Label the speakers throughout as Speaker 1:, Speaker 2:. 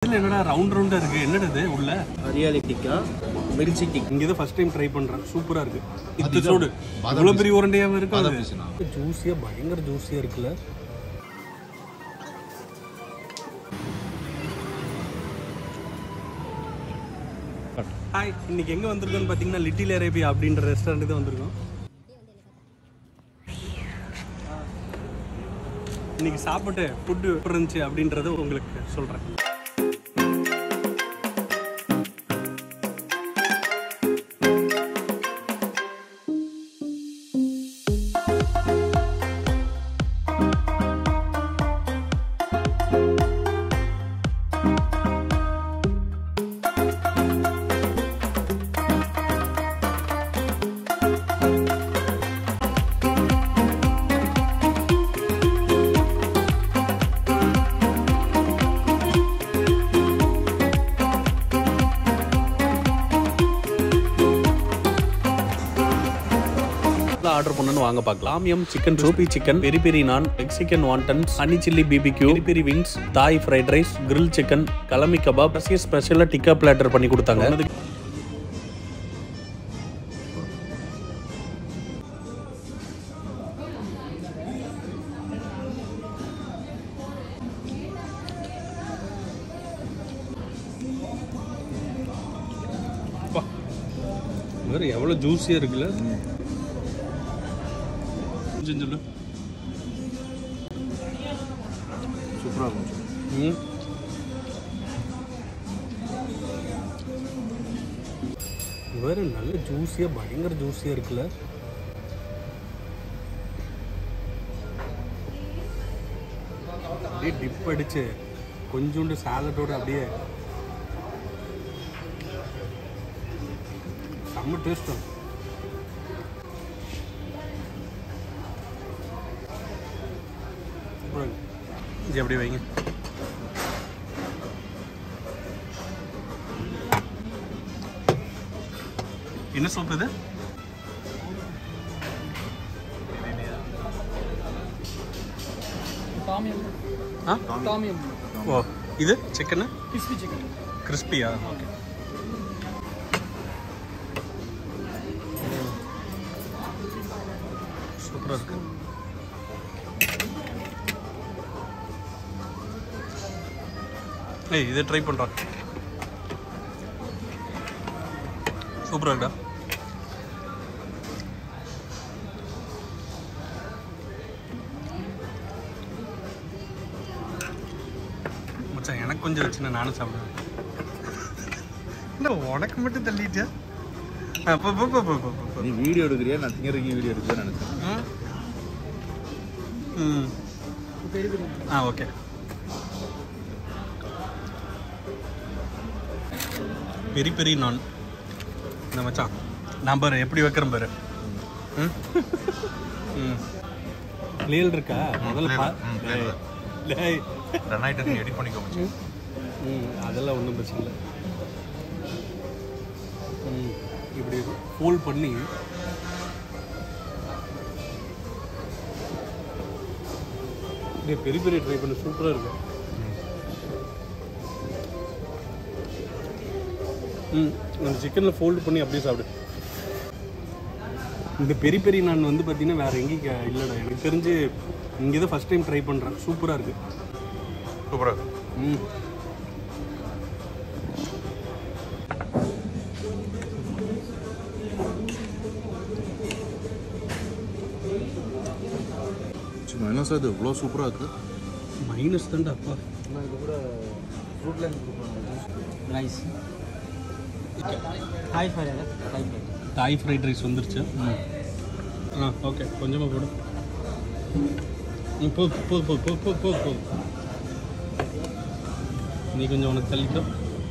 Speaker 1: சென்டர்ல என்னடா ரவுண்ட் ரவுண்டா இருக்கு என்னடா இது உள்ள
Speaker 2: ஹரியாலி டிக்கா மிர்ச்சி டிக்கா
Speaker 1: இங்க தான் ஃபர்ஸ்ட் டைம் ட்ரை பண்றேன் சூப்பரா இருக்கு இது சோடு இவ்வளவு பெரிய உருண்டையாவே இருக்கு அது ஜூஸியா பயங்கர ஜூஸியா இருக்குல்ல ஹாய் இன்னைக்கு எங்க வந்திருக்கோம்னு பாத்தீங்கன்னா லிட்டில் அரேபியா அப்படின்ற ரெஸ்டாரண்ட் தான் வந்திருக்கோம் இன்னைக்கு சாப்பிட்டு ஃபுட்டு எப்படி இருந்துச்சு அப்படின்றத உங்களுக்கு சொல்றேன் ஆர்டர் பண்ணணும்னு வாங்க பார்க்கலாம் ஆமியம் சிக்கன் சூப்பி சிக்கன் பெரி பெரி நான் Mexican wontons honey chilli BBQ peri peri wings Thai fried rice grill chicken kalmi kebab ஸ்பெஷலாக டிக்கா பிளாட்டர் பண்ணி கொடுத்தாங்க வேறு எவ்வளோ ஜூஸியாக இருக்குல்ல கொஞ்சம் சொல்லு
Speaker 2: சூப்பராக இருக்கும்
Speaker 1: ம் வேறு நல்ல ஜூஸியாக பயங்கர ஜூஸியாக இருக்குல்ல அப்படியே டிப் அடிச்சு கொஞ்சோண்டு சாலட்டோட அப்படியே செம்ம டேஸ்ட் இது எப்படி வைங்க என்ன சூப் இது ஆ ஓ இது சிக்கனு
Speaker 2: கிறிஸ்பி சிக்கன்
Speaker 1: கிறிஸ்பியா ஓகே சூப்பராக இருக்கு ஏய் இதை ட்ரை பண்ணுறான் சூப்பராக இருக்குடா மச்சான் எனக்கு கொஞ்சம் வச்சுன்னா நானும் சாப்பிடுவேன் இல்லை உனக்கு மட்டும் தள்ளிட்டியா ஆ, போ போ போ போ போ போ, போ
Speaker 2: நீ வீடியோ எடுக்கிறியா நான் திங்கறதுக்கு வீடியோ எடுக்கிறேன் நினைச்சேன்
Speaker 1: ம் ஆ ஓகே பெரி பெரி நான் இந்த மச்சான் நான் பாரு எப்படி வைக்கிறேன் பாரு ம் ம் லேல் இருக்கா முதல்ல பா
Speaker 2: ம், clear தான்.
Speaker 1: டேய்.
Speaker 2: ரெண்டாயிரத்தி எடிட் பண்ணிக்கோ மச்சான்.
Speaker 1: ம் அதெல்லாம் ஒன்றும் பிரச்சனை இல்லை ம் இப்படி ஃபோல்ட் பண்ணி அப்படியே பெரிய பெரிய ட்ரை பண்ண சூப்பராக இருக்கும் ம் அந்த சிக்கனில் ஃபோல்டு பண்ணி அப்படியே சாப்பிடு இந்த பெரி பெரி நான் வந்து பார்த்தீங்கன்னா வேறு எங்கேயும் க- இல்லைடா எனக்கு தெரிஞ்சு இங்கே தான் ஃபஸ்ட் டைம் ட்ரை பண்ணுறேன் சூப்பராக இருக்குது
Speaker 2: சூப்பரா இருக்கு.
Speaker 1: ம்
Speaker 2: சும்மா என்ன சார் இது இவ்வளோ சூப்பராக இருக்கு
Speaker 1: மைனஸ் தான்டா அப்பா
Speaker 2: இது கூட ஃப்ரூட்ல
Speaker 3: ரைஸ் ஹாய் ஃபார் ஹாய்
Speaker 1: தாய் ஃப்ரைட் ரைஸ் வந்துருச்சு ஆ ஓகே கொஞ்சமாக போடு ம், போ போ போ போ போ போ போ நீ கொஞ்சம் உனக்கு தள்ளிக்கோ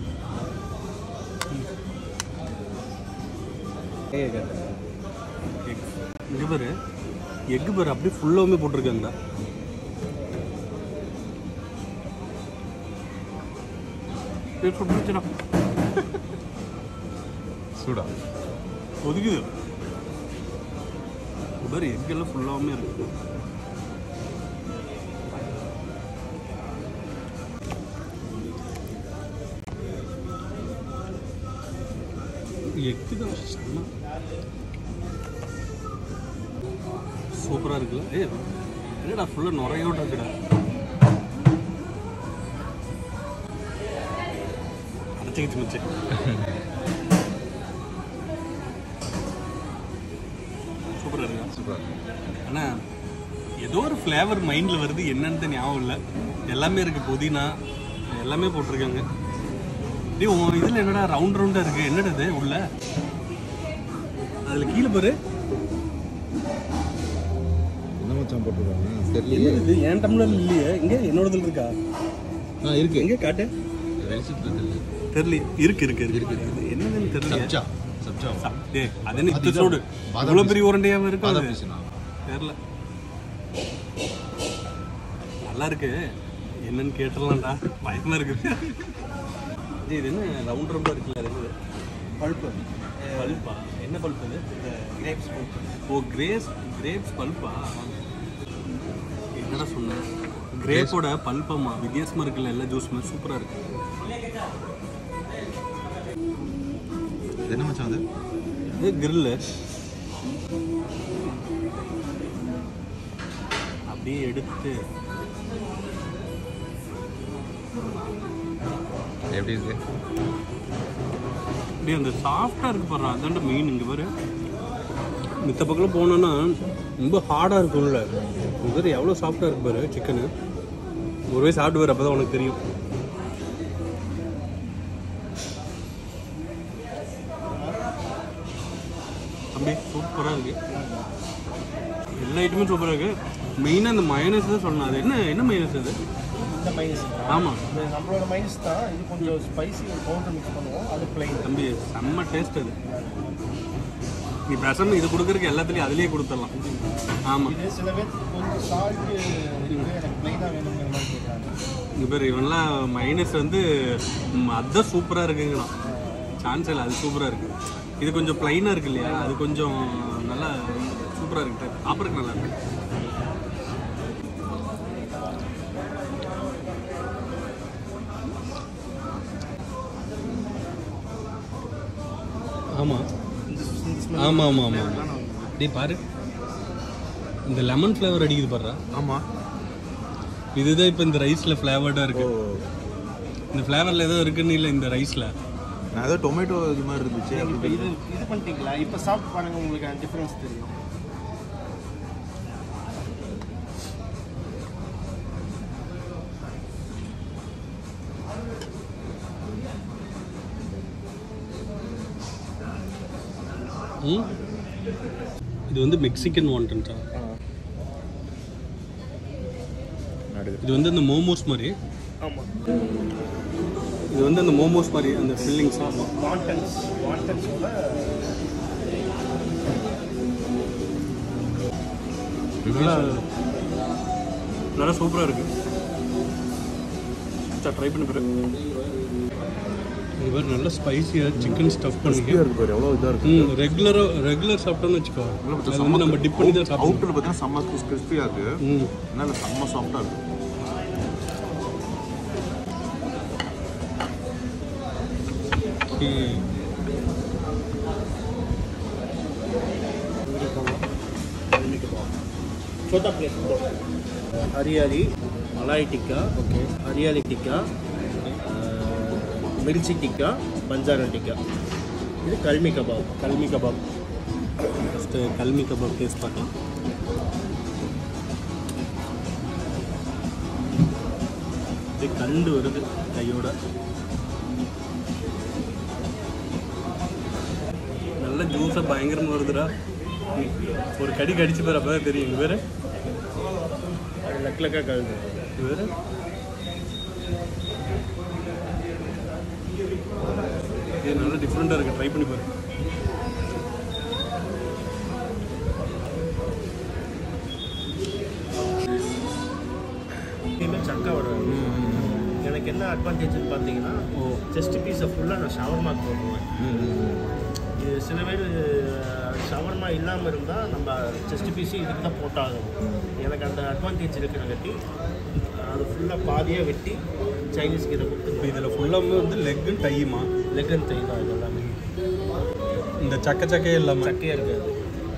Speaker 1: இங்கே பாரு எக்கு பாரு அப்படியே ஃபுல்லாகவுமே போட்டிருக்காங்கடா ஏய், சுட்டுருச்சுடா.
Speaker 2: சூடா
Speaker 1: ஒதுக்குது பாரு எக்கெல்லாம் ஃபுல்லாகவுமே இருக்கு எக்கு தான் செம்ம சூப்பராக இருக்குல்ல ஏ என்னடா ஃபுல்லாக நுரையோட இருக்குடா அடைச்சிக்கிச்சு மிச்சு சூப்பராக இருக்கா
Speaker 2: சூப்பர்
Speaker 1: ஆனால் ஏதோ ஒரு ஃப்ளேவர் மைண்டில் வருது என்னன்னு ஞாபகம் இல்லை எல்லாமே இருக்குது புதினா எல்லாமே போட்டிருக்காங்க டேய் உன் இதில் என்னடா ரவுண்ட் ரவுண்டாக இருக்குது என்னடா இது உள்ள அதில் கீழே பாரு
Speaker 2: என்ன மச்சான் போட்டுருக்காங்க தெரியல
Speaker 1: என்ன இது என் டம்ளர் இல்லையே இங்கே என்னோடதுல இருக்கா
Speaker 2: ஆ இருக்கு
Speaker 1: எங்கே காட்டு தெரியல இருக்கு இருக்கு இருக்கு இது என்னதுன்னு தெரியல
Speaker 2: சப்ஜா சப்ஜா
Speaker 1: டேய் அது என்ன
Speaker 2: அது
Speaker 1: இத்து சூடு
Speaker 2: பாதாம்
Speaker 1: இவ்வளோ பெரிய உருண்டையாகவும் இருக்கும்
Speaker 2: பாதாம்
Speaker 1: அது
Speaker 2: பீசுனா
Speaker 1: தெரியல நல்லா இருக்கு என்னன்னு கேட்டுடலாம்டா பயமா இருக்குது இது இது என்ன ரவுண்ட் ரவுண்டாக இருக்குல்ல அது என்னது பல்ப்பு பல்பா என்ன பல்ப் இது கிரேப்ஸ் ஓ கிரேஸ் கிரேப்ஸ் பல்பா என்னடா சொன்னேன் கிரேப்போட பல்பமா வித்தியாசமா இருக்குல்ல எல்லா ஜூஸுமே சூப்பராக இருக்கு
Speaker 2: இது என்ன மச்சான் அது
Speaker 1: இது கிரில்லு அப்படியே எடுத்து
Speaker 2: எப்படி இருக்கு
Speaker 1: அப்படியே அந்த சாஃப்டாக இருக்கு பாரு அதாண்ட மெயின் இங்கே பாரு மித்த பக்கம் போனோன்னா ரொம்ப ஹார்டாக இருக்கும்ல இது எவ்வளோ சாஃப்டாக இருக்கு பாரு சிக்கனு ஒரு வயசு சாப்பிட்டு பாரு அப்போ தான் உனக்கு தெரியும் அப்படியே சூப்பராக இருக்கு எல்லா ஐட்டமும் சூப்பராக இருக்கு மெயினாக அந்த மயனஸ் தான் சொல்லணும் அது என்ன என்ன மயனஸ் அது
Speaker 3: இந்த மைனஸ்
Speaker 1: ஆமாம்
Speaker 3: இது நம்மளோட மைனஸ் தான் இது கொஞ்சம் ஸ்பைசி பவுடர் மிக்ஸ் பண்ணுவோம் அது பிளைன்
Speaker 1: தம்பி செம்ம டேஸ்ட் அது நீ பேசாம இது கொடுக்கறதுக்கு எல்லாத்துலேயும் அதுலேயே கொடுத்துடலாம் ஆமாம்
Speaker 3: இது சில பேர் கொஞ்சம் சால்ட் இருக்கு எனக்கு பிளைனாக வேணுங்கிற மாதிரி கேட்குறாங்க
Speaker 1: இங்கே பேர் இவன்லாம் மைனஸ் வந்து ம், அதுதான் சூப்பராக இருக்குங்களாம் சான்ஸ் இல்லை அது சூப்பராக இருக்கு இது கொஞ்சம் ப்ளைனாக இருக்கு இல்லையா அது கொஞ்சம் நல்லா சூப்பராக இருக்கு சாப்பிட்றதுக்கு நல்லா இருக்கு ஆமாம் ஆமாம் ஆமாம் ஆமாம் டேய் பாரு இந்த லெமன் ஃப்ளேவர் அடிக்குது பாருடா
Speaker 2: ஆமா
Speaker 1: இதுதான் இப்போ இந்த ரைஸில் ஃப்ளேவர்டாக இருக்கு இந்த ஃப்ளேவரில் ஏதோ இருக்குன்னு இல்லை இந்த ரைஸில்
Speaker 2: நான் ஏதோ டொமேட்டோ இது மாதிரி இருந்துச்சு
Speaker 3: இப்போ இது இது பண்ணிட்டீங்களா இப்போ சாப்பிட்டு பாருங்க உங்களுக்கு அந்த டிஃப்ரென்ஸ் தெரியும்
Speaker 1: ம் இது வந்து மெக்சிகன் வாண்டன்ட்டா இது வந்து அந்த மோமோஸ் மாதிரி
Speaker 3: ஆமாம்
Speaker 1: இது வந்து அந்த மோமோஸ் மாதிரி அந்த ஃபில்லிங்ஸ் ஆமாம்
Speaker 3: வாண்டன்ஸ் வாண்டன்ஸோட
Speaker 1: நல்லா நல்லா சூப்பராக இருக்கு ட்ரை பண்ணி பாரு இது மாதிரி நல்லா ஸ்பைசியாக சிக்கன் ஸ்டஃப் பண்ணி
Speaker 2: இருக்கு பாரு எவ்வளோ இதாக இருக்கு
Speaker 1: ம் ரெகுலராக ரெகுலர் சாப்பிட்டோம்னு வச்சுக்கோ அது வந்து நம்ம டிப் பண்ணி தான் சாப்பிடுவோம்
Speaker 2: அவுட்டர் பார்த்தீங்கன்னா செம்ம கிறிஸ்பியாக இருக்கு
Speaker 1: ம்
Speaker 2: அதனால செம்ம சாஃப்டாக இருக்கு
Speaker 1: ம்.
Speaker 3: छोटा प्लेट दो हरियाली मलाई टिक्का ओके हरियाली टिक्का मिर्ची टिक्का बंजारा टिक्का இது கல்மி கபாப்
Speaker 1: கல்மி கபாப் ஃபஸ்ட்டு கல்மி கபாப் டேஸ்ட் பார்க்கலாம் இது கண்டு வருது கையோட நல்ல ஜூஸாக பயங்கரமாக வருதுடா ம். ஒரு கடி கடிச்சு பாரு அப்போ தான் தெரியும் இங்க வேறு
Speaker 3: லக்லக்கா கலந்து
Speaker 1: வேறு இது நல்லா டிஃப்ரெண்ட்டாக இருக்குது ட்ரை பண்ணி பாரு
Speaker 3: இனிமேல் சக்கா வரும் எனக்கு என்ன அட்வான்டேஜ்னு பார்த்தீங்கன்னா செஸ்ட் பீஸை ஃபுல்லாக நான் ஷவர்மாக்கு போடுவேன் இது சில பேர் ஷவர்மா இல்லாமல் இருந்தால் நம்ம செஸ்ட் பீஸு இதுக்கு தான் போட்டாகணும் எனக்கு அந்த அட்வான்டேஜ் இருக்கிறங்காட்டி அது ஃபுல்லாக பாதியாக வெட்டி சைனீஸ்க்கு இதை கொடுத்து
Speaker 1: இப்போ இதில் ஃபுல்லாமே வந்து லெக்கு டையுமா
Speaker 3: லெக் அண்ட் தை தான் இது எல்லாமே
Speaker 1: இந்த சக்க சக்கையே இல்லாமல்
Speaker 3: சக்கையாக இருக்காது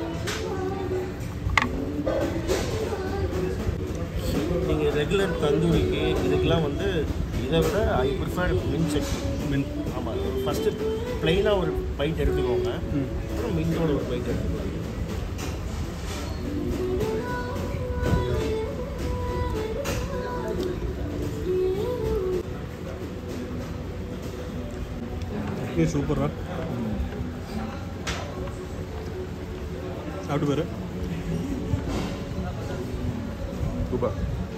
Speaker 3: நீங்கள் ரெகுலர் தந்தூரிக்கு இதுக்கெல்லாம் வந்து இதை விட ஐ ப்ரிஃபர் மின் சட்னி
Speaker 1: மின்
Speaker 3: ஆமாம் ஃபஸ்ட்டு ப்ளைனாக ஒரு பைட் எடுத்துக்கோங்க
Speaker 1: ம்
Speaker 3: அப்புறம் மின்ட்டோட ஒரு பைட் எடுத்துக்கோங்க
Speaker 1: இது சூப்பரா சாப்பிட்டு பாரு
Speaker 2: சூப்பர்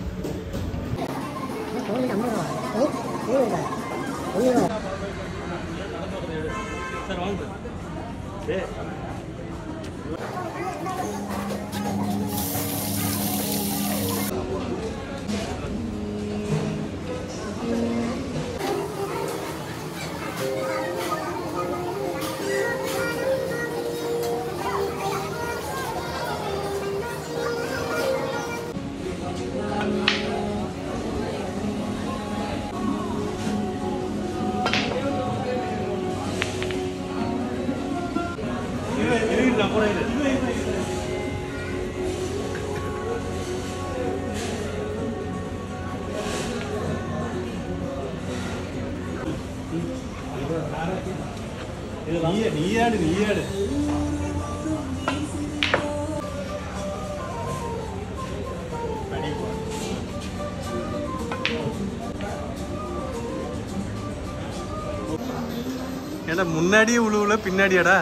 Speaker 1: சார் வாங்க
Speaker 3: ஏ
Speaker 1: நீ நீயாடு நீயாடு ஏடா முன்னாடியே உழுவுல பின்னாடியாடா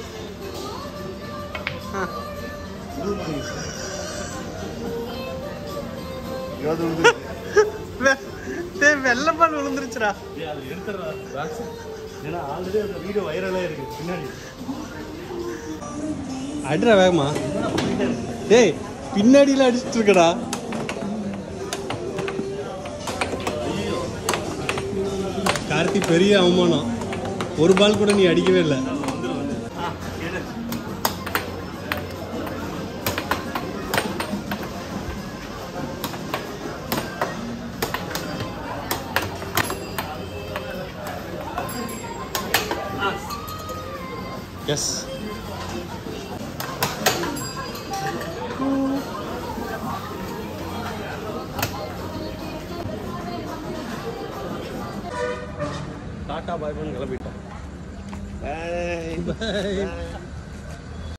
Speaker 1: வெள்ளப்பால் விழுந்துருச்சுடா
Speaker 3: அது எடுத்துடுறா ஏன்னா ஆல்ரெடி அந்த வீடியோ வைரலாக இருக்கு பின்னாடி
Speaker 1: அடிடா வேகமா டேய் பின்னாடியில அடிச்சிட்டு இருக்கடா கார்த்தி பெரிய அவமானம் ஒரு பால் கூட நீ அடிக்கவே இல்லை
Speaker 3: ஆ எடு
Speaker 1: எஸ் டாட்டா பாய் பண்ணி கிளம்பிட்டோம்
Speaker 3: Bye.
Speaker 1: Bye.
Speaker 3: Bye.